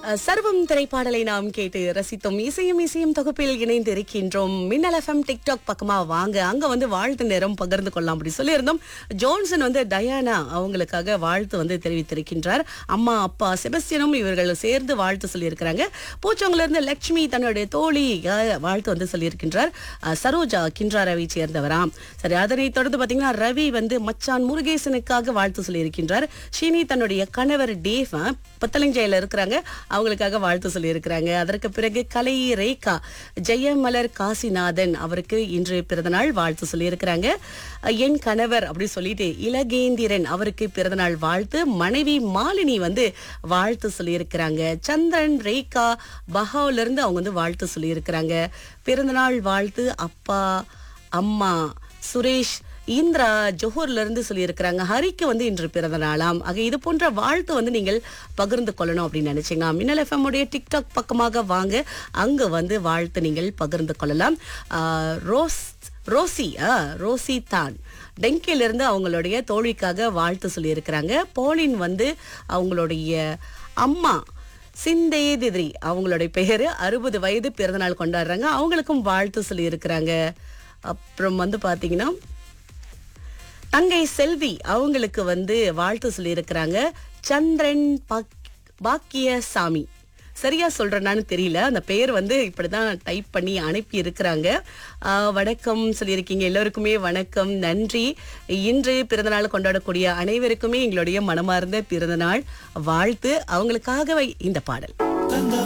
அஹ், சர்வம் திரைப்பாடலை நாம் கேட்டு ரசித்தோம் இசையும் இசையும் தொகுப்பில் இணைந்து இருக்கின்றோம் மின்னல் எஃப்எம் டிக்டாக் பக்கமா வாங்க அங்க வந்து வாழ்த்து நேரம் பகிர்ந்து கொள்ளலாம் அப்படி சொல்லியிருந்தோம் ஜோன்சன் வந்து டயானா அவங்களுக்காக வாழ்த்து வந்து தெரிவித்திருக்கின்றார் அம்மா அப்பா செபஸ்டியனும் இவர்கள் சேர்ந்து வாழ்த்து சொல்லியிருக்கிறாங்க பூச்சவங்கல இருந்து லட்சுமி தன்னுடைய தோழி அஹ், வாழ்த்து வந்து சொல்லியிருக்கின்றார் அஹ், சரோஜா கின்றாரவை சேர்ந்தவராம் சரி அதனைத் தொடர்ந்து பாத்தீங்கன்னா ரவி வந்து மச்சான் முருகேசனுக்காக வாழ்த்து சொல்லியிருக்கின்றார் ஷினி தன்னுடைய கணவர் டேவ் அஹ், பத்தலஞ்சையில இருக்கிறாங்க அவங்களுக்காக வாழ்த்து சொல்லியிருக்கிறாங்க அதற்கு பிறகு கலை ரேகா ஜெயமலர் காசிநாதன் அவருக்கு இன்று பிறந்தநாள் வாழ்த்து சொல்லியிருக்கிறாங்க அஹ், என் கணவர் அப்படி சொல்லிட்டு இலகேந்திரன் அவருக்கு பிறந்தநாள் வாழ்த்து மனைவி மாலினி வந்து வாழ்த்து சொல்லியிருக்கிறாங்க சந்திரன் ரேகா பஹாவ்ல இருந்து அவங்க வந்து வாழ்த்து சொல்லியிருக்கிறாங்க பிறந்தநாள் வாழ்த்து அப்பா அம்மா சுரேஷ் இந்திரா ஜோஹர்ல இருந்து சொல்லியிருக்கிறாங்க ஹரிக்கு வந்து இன்று பிறந்த நாளாம் ஆக இது போன்ற வாழ்த்து வந்து நீங்கள் பகிர்ந்து கொள்ளணும் அப்படின்னு நினைச்சீங்க மின்னல் எஃப்எம் உடைய டிக்டாக் பக்கமாக வாங்க அங்க வந்து வாழ்த்து நீங்கள் பகிர்ந்து கொள்ளலாம் ஆஹ், ரோஸ் ரோசி ஆ, ரோசி தான் டெங்கில இருந்து அவங்களுடைய தோழிக்காக வாழ்த்து சொல்லியிருக்கிறாங்க போலின் வந்து அவங்களுடைய அம்மா சிந்தேதிரி அவங்களுடைய பெயரு அறுபது வயது பிறந்தநாள் கொண்டாடுறாங்க அவங்களுக்கும் வாழ்த்து சொல்லியிருக்கிறாங்க அப்புறம் வந்து பாத்தீங்கன்னா தங்கை செல்வி அவங்களுக்கு வந்து வாழ்த்து சொல்லியிருக்கிறாங்க சந்திரன் பாக்- பாக்கியசாமி சரியா சொல்றேனான்னு தெரியல அந்த பெயர் வந்து இப்படிதான் டைப் பண்ணி அனுப்பி இருக்கிறாங்க ஆஹ், வணக்கம் சொல்லியிருக்கீங்க எல்லோருக்குமே வணக்கம் நன்றி இன்று பிறந்தநாள் கொண்டாடக்கூடிய அனைவருக்குமே எங்களுடைய மனமார்ந்த பிறந்தநாள் வாழ்த்து அவங்களுக்காக இந்த பாடல்